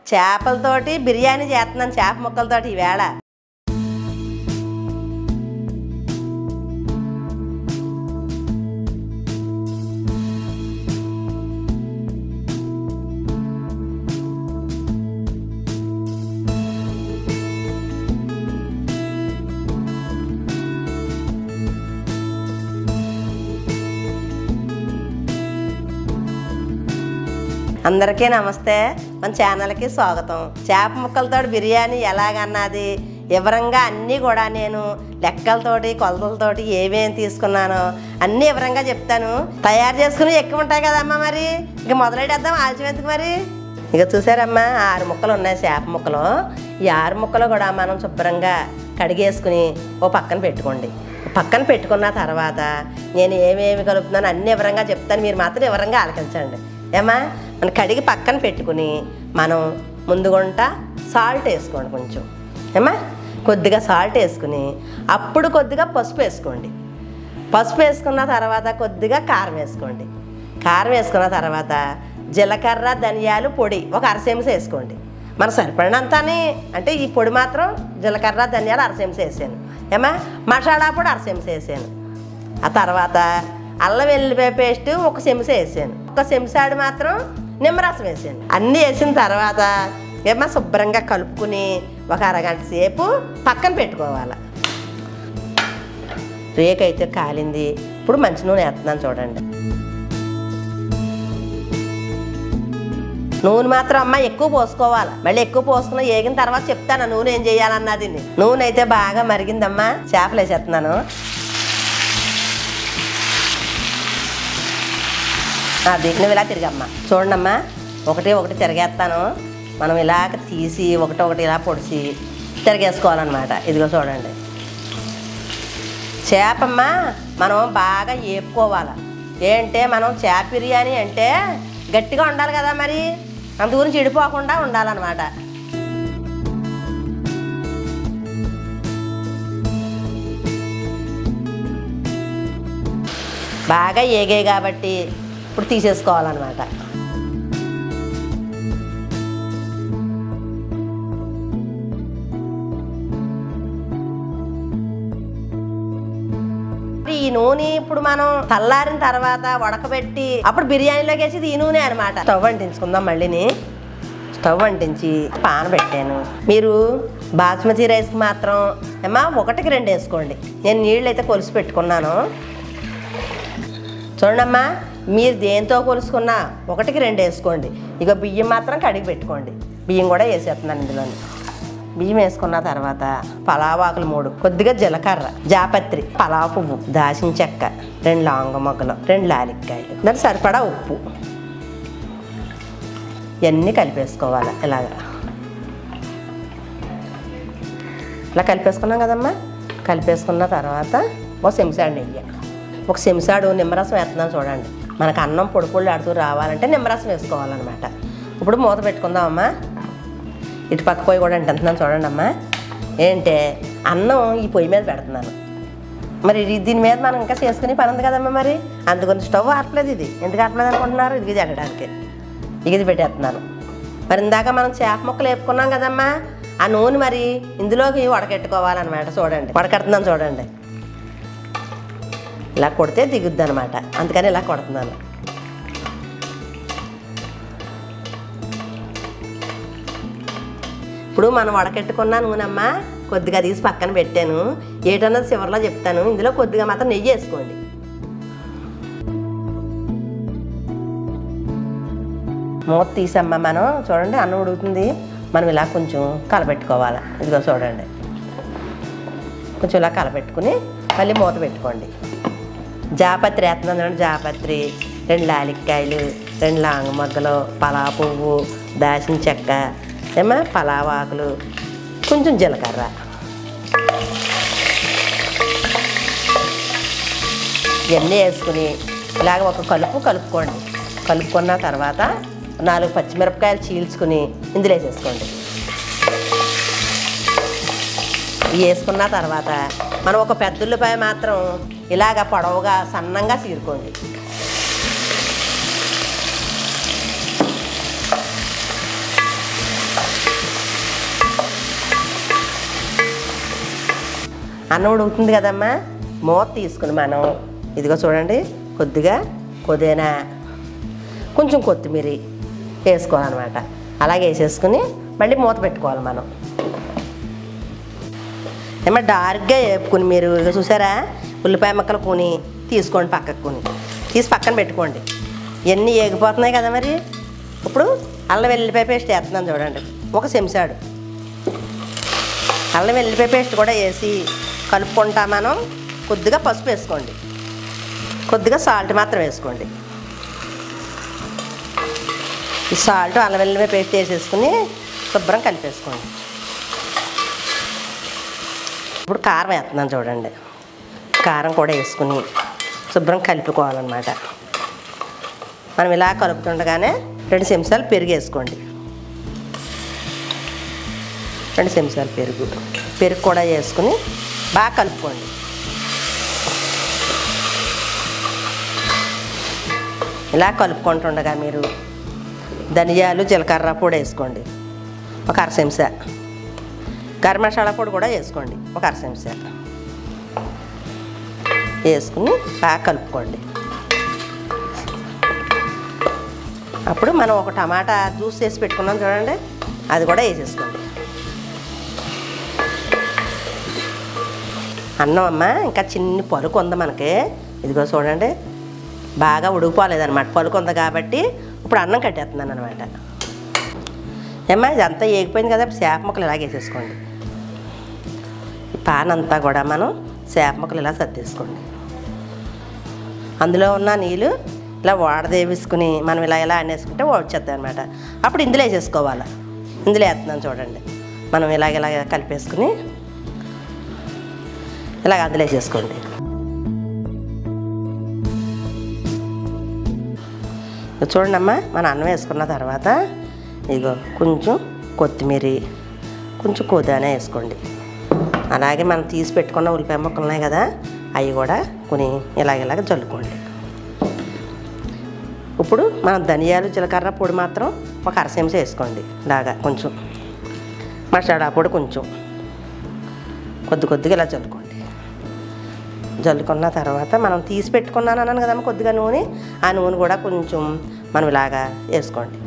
చేపలతోటి బిర్యానీ చేస్తున్నాను చేప ముక్కలతోటి ఈవేళ అందరికీ నమస్తే మన ఛానల్కి స్వాగతం చేప ముక్కలతో బిర్యానీ ఎలాగన్నది వివరంగా అన్నీ కూడా నేను లెక్కలతోటి కొలతలతోటి ఏమేమి తీసుకున్నానో అన్నీ వివరంగా చెప్తాను తయారు చేసుకుని ఎక్కువ ఉంటాయి కదమ్మా మరి ఇక మొదలెట్టేద్దాం ఆలస్యం ఎందుకు మరి ఇక చూసారమ్మా ఆరు ముక్కలు ఉన్నాయి చేప ముక్కలు ఈ ఆరు ముక్కలు కూడా మనం శుభ్రంగా కడిగేసుకుని ఓ పక్కన పెట్టుకోండి పక్కన పెట్టుకున్న తర్వాత నేను ఏమేమి కలుపుతున్నానో అన్ని వివరంగా చెప్తాను మీరు మాత్రం వివరంగా ఆలకించండి ఏమా మనం కడిగి పక్కన పెట్టుకుని మనం ముందుగుంట సాల్ట్ వేసుకోండి కొంచెం ఏమా కొద్దిగా సాల్ట్ వేసుకుని అప్పుడు కొద్దిగా పసుపు వేసుకోండి పసుపు వేసుకున్న తర్వాత కొద్దిగా కారం వేసుకోండి కారం వేసుకున్న తర్వాత జీలకర్ర ధనియాలు పొడి ఒక అరసెంస వేసుకోండి మన సరిపడినంతని అంటే ఈ పొడి మాత్రం జీలకర్ర ధనియాలు అరసెంస వేసాను ఏమా మసాలా పొడి అరసెంస వేసాను ఆ తర్వాత అల్లం వెల్లిపాయ పేస్ట్ ఒక చెంచా వేసాను ఒక చెంచాడు మాత్రం నిమ్మరసం వేసాను అన్నీ వేసిన తర్వాత ఏమో శుభ్రంగా కలుపుకుని ఒక అరగంట సేపు పక్కన పెట్టుకోవాలి రేక్ అయితే కాలింది ఇప్పుడు మంచి నూనె వేస్తున్నాను చూడండి నూనె మాత్రం అమ్మ ఎక్కువ పోసుకోవాలి మళ్ళీ ఎక్కువ పోసుకున్న ఏగిన తర్వాత చెప్తాను ఆ నూనె ఏం చేయాలన్నది నూనె అయితే బాగా మరిగిందమ్మా చేపలు వేసేస్తున్నాను అది నువ్వు ఇలా తిరిగమ్మా చూడండమ్మా ఒకటి ఒకటి తిరిగేస్తాను మనం ఇలాగ తీసి ఒకటి ఒకటి ఇలా పొడిచి తిరిగేసుకోవాలన్నమాట ఇదిగో చూడండి చేపమ్మ మనం బాగా ఏపుకోవాలి ఏంటే మనం చేప బిర్యానీ అంటే గట్టిగా ఉండాలి కదా మరి అందు గురించి ఇడిపోకుండా ఉండాలన్నమాట బాగా ఏగాయి కాబట్టి ఇప్పుడు తీసేసుకోవాలన్నమాట ఈ నూనె ఇప్పుడు మనం చల్లారిన తర్వాత ఉడకబెట్టి అప్పుడు బిర్యానీలోకి వేసి ఈ నూనె అనమాట స్టవ్ అంటించుకుందాం మళ్ళీని స్టవ్ అంటించి పాన పెట్టాను మీరు బాస్మతి రైస్ మాత్రం ఏమా ఒకటికి రెండు వేసుకోండి నేను నీళ్ళు అయితే కొలిసి పెట్టుకున్నాను చూడమ్మా మీరు దేంతో కొలుసుకున్నా ఒకటికి రెండు వేసుకోండి ఇక బియ్యం మాత్రం కడిగి పెట్టుకోండి బియ్యం కూడా వేసేస్తున్నాను ఇందులో బియ్యం వేసుకున్న తర్వాత పలావాకులు మూడు కొద్దిగా జీలకర్ర జాపత్రి పలావ పువ్వు దాచిన చెక్క రెండు లవంగ మొగ్గలు రెండు లాలిక్కాయలు దానికి సరిపడా ఉప్పు ఇవన్నీ కలిపేసుకోవాలి ఇలాగా ఇలా కలిపేసుకున్నాం కదమ్మా కలిపేసుకున్న తర్వాత ఒక చెంచాడు నెయ్యి ఒక చెంచాడు నిమ్మరసం వేస్తున్నాం చూడండి మనకు అన్నం పొడి పొడి ఆడుతూ రావాలంటే నిమ్మరసం వేసుకోవాలన్నమాట ఇప్పుడు మూత పెట్టుకుందామమ్మా ఇటు పక్క పొయ్యి కూడా అంటున్నాను చూడండి అమ్మా ఏంటే అన్నం ఈ పొయ్యి మీద పెడుతున్నాను మరి ఇది- దీని మీద మనం ఇంకా చేసుకునే పని ఉంది కదమ్మా మరి అందుకని స్టవ్ ఆపలేదు ఇది ఎందుకు ఆపలేదు అనుకుంటున్నారు ఇది ఇది అడగడానికి ఇక ఇది పెట్టేస్తున్నాను మరి ఇందాక మనం చేప ముక్కలు వేపుకున్నాం కదమ్మా ఆ నూనె మరి ఇందులోకి వడకెట్టుకోవాలన్నమాట చూడండి వడకెడుతున్నాను చూడండి ఇలా కొడితే దిగుద్ది అనమాట అందుకని ఇలా కొడుతున్నాను ఇప్పుడు మనం వడకెట్టుకున్న నూనెమ్మ కొద్దిగా తీసి పక్కన పెట్టాను ఏటన్నది చివరిలో చెప్తాను ఇందులో కొద్దిగా మాత్రం నెయ్యి వేసుకోండి మూత తీసమ్మ మనం చూడండి అన్నం ఉడుకుతుంది మనం ఇలా కొంచెం కలపెట్టుకోవాలి ఇదిగో చూడండి కొంచెం ఇలా కలపెట్టుకుని మళ్ళీ మూత పెట్టుకోండి జాపత్రి వేస్తున్నాను చూడండి జాపత్రి రెండు లాలిక్కాయలు రెండు లాంగ మొగ్గలు పలా పువ్వు దాచిన చెక్క ఏమో పలావాకులు కొంచెం జీలకర్ర ఇవన్నీ వేసుకుని ఇలాగ ఒక కలుపు కలుపుకోండి కలుపుకున్న తర్వాత నాలుగు పచ్చిమిరపకాయలు చీల్చుకుని ఇందులో వేసేసుకోండి ఇవి వేసుకున్న తర్వాత మనం ఒక పెద్ద ఉల్లిపాయ మాత్రం ఇలాగ పొడవుగా సన్నంగా చీరుకోండి అన్నం ఉడుకుతుంది కదమ్మా మూత తీసుకుని మనం ఇదిగో చూడండి కొద్దిగా పుదీనా కొంచెం కొత్తిమీర వేసుకోవాలన్నమాట అలాగే వేసేసుకుని మళ్ళీ మూత పెట్టుకోవాలి మనం ఏమో డార్క్గా వేపుకుని మీరు ఇక చూసారా ఉల్లిపాయ ముక్కలు కొని తీసుకోండి పక్కకు కొని తీసి పక్కన పెట్టుకోండి ఇవన్నీ ఏగిపోతున్నాయి కదా మరి ఇప్పుడు అల్లం వెల్లిపాయ పేస్ట్ వేస్తున్నాను చూడండి ఒక చెంచాడు అల్లం వెల్లిపాయ పేస్ట్ కూడా వేసి కలుపుకుంటా మనం కొద్దిగా పసుపు వేసుకోండి కొద్దిగా సాల్ట్ మాత్రం వేసుకోండి ఈ సాల్ట్ అల్లం వెల్లిపాయ పేస్ట్ వేసేసుకుని శుభ్రం కలిపేసుకోండి ఇప్పుడు కారం వేస్తున్నాను చూడండి కారం కూడా వేసుకుని శుభ్రం కలుపుకోవాలన్నమాట మనం ఇలా కలుపుతుండగానే రెండు చెంచాలు పెరుగు వేసుకోండి రెండు చెంచాలు పెరుగు పెరుగు కూడా వేసుకుని బాగా కలుపుకోండి ఇలా కలుపుకుంటుండగా మీరు ధనియాలు జీలకర్ర పొడి వేసుకోండి ఒక అర చెంచా గరం మసాలా పొడి కూడా వేసుకోండి ఒక అర చెంచా వేసుకుని బాగా కలుపుకోండి అప్పుడు మనం ఒక టమాటా జ్యూస్ చేసి పెట్టుకున్నాం చూడండి అది కూడా వేసేసుకోండి అన్నం అమ్మ ఇంకా చిన్ని పలుకు ఉంది మనకి ఇదిగో చూడండి బాగా ఉడికిపోలేదన్నమాట పలుకు ఉంది కాబట్టి ఇప్పుడు అన్నం కట్టేస్తున్నాను అనమాట ఏమ్మా ఇదంతా ఏగిపోయింది కదా ఇప్పుడు చేప ముక్కలు ఇలాగ వేసేసుకోండి ఈ పాన్ అంతా కూడా మనం చేప ముక్కలు ఇలా సర్దేసుకోండి అందులో ఉన్న నీళ్ళు ఇలా వాడదేవేసుకుని మనం ఇలా ఇలా అనేసుకుంటే వచ్చేద్దాం అనమాట అప్పుడు ఇందులో వేసేసుకోవాలి ఇందులో వేస్తున్నాను చూడండి మనం ఇలాగ ఇలాగ కలిపేసుకుని ఇలాగ అందులో వేసేసుకోండి ఇదిగో చూడండి అమ్మా మన అన్నం వేసుకున్న తర్వాత ఇదిగో కొంచెం కొత్తిమీర కొంచెం కొద్దిగానే వేసుకోండి అలాగే మనం తీసి పెట్టుకున్న ఉల్లిపాయ ముక్కలు ఉన్నాయి కదా అవి కూడా కొని ఇలాగ ఇలాగ చల్లుకోండి ఇప్పుడు మనం ధనియాలు జీలకర్ర పొడి మాత్రం ఒక అర చెంచా వేసుకోండి ఇలాగా కొంచెం మసాలా పొడి కొంచెం కొద్ది కొద్దిగా ఇలా చల్లుకోండి జల్లుకున్న తర్వాత మనం తీసి పెట్టుకున్నాను అన్నాను కదమ్మా కొద్దిగా నూనె ఆ నూనె కూడా కొంచెం మనం ఇలాగా వేసుకోండి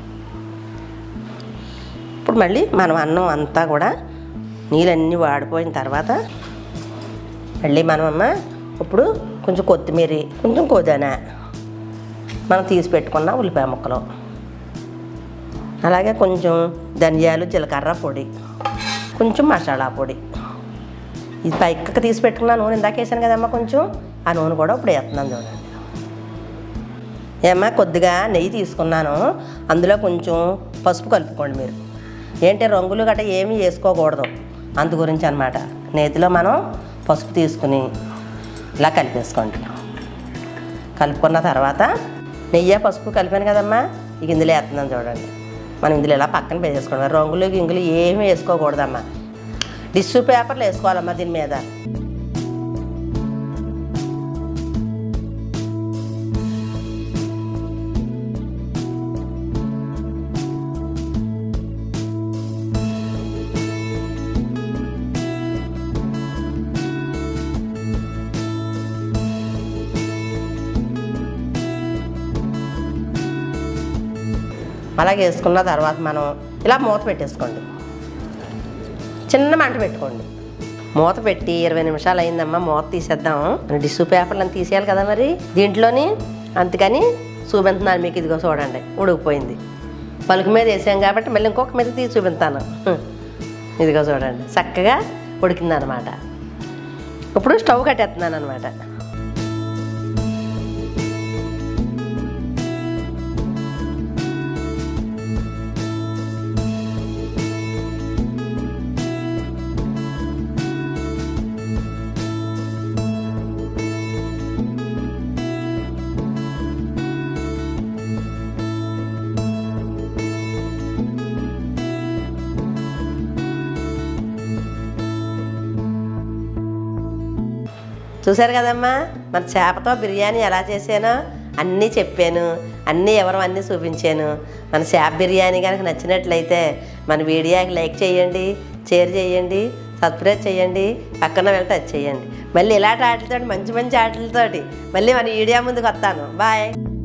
ఇప్పుడు మళ్ళీ మనం అన్నం అంతా కూడా నీళ్ళన్నీ వాడిపోయిన తర్వాత మళ్ళీ మనం అమ్మ ఇప్పుడు కొంచెం కొత్తిమీర కొంచెం కొదనా మనం తీసి పెట్టుకున్న ఉల్లిపాయ ముక్కలు అలాగే కొంచెం ధనియాలు జీలకర్ర పొడి కొంచెం మసాలా పొడి ఇది పైకి తీసి పెట్టుకున్న నూనె ఇందాక వేసాను కదమ్మా కొంచెం ఆ నూనె కూడా ఇప్పుడు వేస్తున్నాను చూడండి ఏమ్మా కొద్దిగా నెయ్యి తీసుకున్నాను అందులో కొంచెం పసుపు కలుపుకోండి మీరు ఏంటి రంగులు గట్రా ఏమీ వేసుకోకూడదు అందు గురించి అనమాట నేతిలో మనం పసుపు తీసుకుని ఇలా కలిపేసుకోండి కలుపుకున్న తర్వాత నెయ్యి పసుపు కలిపాను కదమ్మా ఇక ఇందులో వేస్తున్నాను చూడండి మనం ఇందులో ఇలా పక్కన వేసేసుకోండి రంగులు గింగులు ఏమీ వేసుకోకూడదమ్మా టిష్యూ పేపర్లు వేసుకోవాలమ్మా దీని మీద అలాగే వేసుకున్న తర్వాత మనం ఇలా మూత పెట్టేసుకోండి చిన్న మంట పెట్టుకోండి మూత పెట్టి ఇరవై నిమిషాలు అయిందమ్మా మూత తీసేద్దాం టిష్యూ పేపర్లను తీసేయాలి కదా మరి దీంట్లోని అందుకని చూపించున్నాను మీకు ఇదిగో చూడండి ఉడికిపోయింది పలుకు మీద వేసాం కాబట్టి మళ్ళీ ఇంకొక మీద తీసి చూపిస్తాను హ్మ్. ఇదిగో చూడండి చక్కగా ఉడికిందనమాట ఇప్పుడు స్టవ్ కట్టేస్తున్నాను అనమాట చూశారు కదమ్మా మన చేపతో బిర్యానీ ఎలా చేశానో అన్నీ చెప్పాను అన్నీ ఎవరు అన్నీ చూపించాను మన చేప బిర్యానీ కనుక నచ్చినట్లయితే మన వీడియోకి లైక్ చేయండి షేర్ చేయండి సబ్స్క్రైబ్ చేయండి పక్కన వెళ్ళి టచ్ చేయండి మళ్ళీ ఇలాంటి ఆటలతోటి మంచి మంచి ఆటలతోటి మళ్ళీ మన వీడియో ముందుకు వస్తాను బాయ్